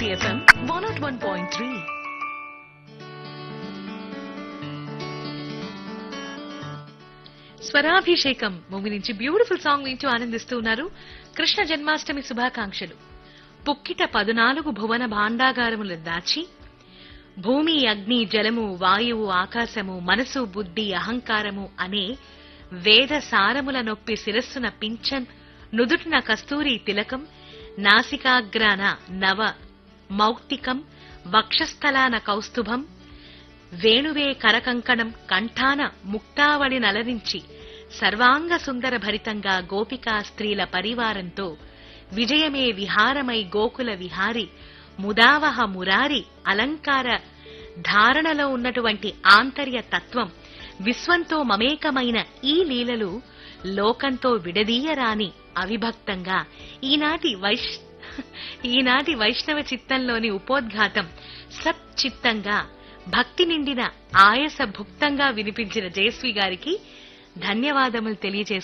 City FM 101.3. Swarabhishekam movie నుంచి beautiful song వింటూ ఆనందిస్తూ ఉన్నారు కృష్ణ జన్మాష్టమి శుభాకాంక్షలు పుక్కిట పదునాలుగు భువన భాండాగారములు దాచి భూమి అగ్ని జలము వాయువు ఆకాశము మనసు బుద్ధి అహంకారము అనే వేద సారముల నొప్పి శిరస్సున పింఛన్ నుదుటిన కస్తూరి తిలకం నాసికాగ్రాన నవ మౌక్తికం వక్షస్థలాన కౌస్తుభం వేణువే కరకంకణం కంఠాన ముక్తావళి నలరించి సర్వాంగ సుందర భరితంగా గోపికా స్త్రీల పరివారంతో విజయమే విహారమై గోకుల విహారి ముదావహ మురారి అలంకార ధారణలో ఉన్నటువంటి ఆంతర్య తత్వం విశ్వంతో మమేకమైన ఈ లీలలు లోకంతో విడదీయరాని అవిభక్తంగా ఈనాటి వైశ్ ఈనాటి వైష్ణవ చిత్తంలోని ఉపోద్ఘాతం సచ్చిత్తంగా భక్తి నిండిన ఆయాస భుక్తంగా వినిపించిన జయశ్రీ గారికి ధన్యవాదములు తెలియజేసుకుంటున్నాను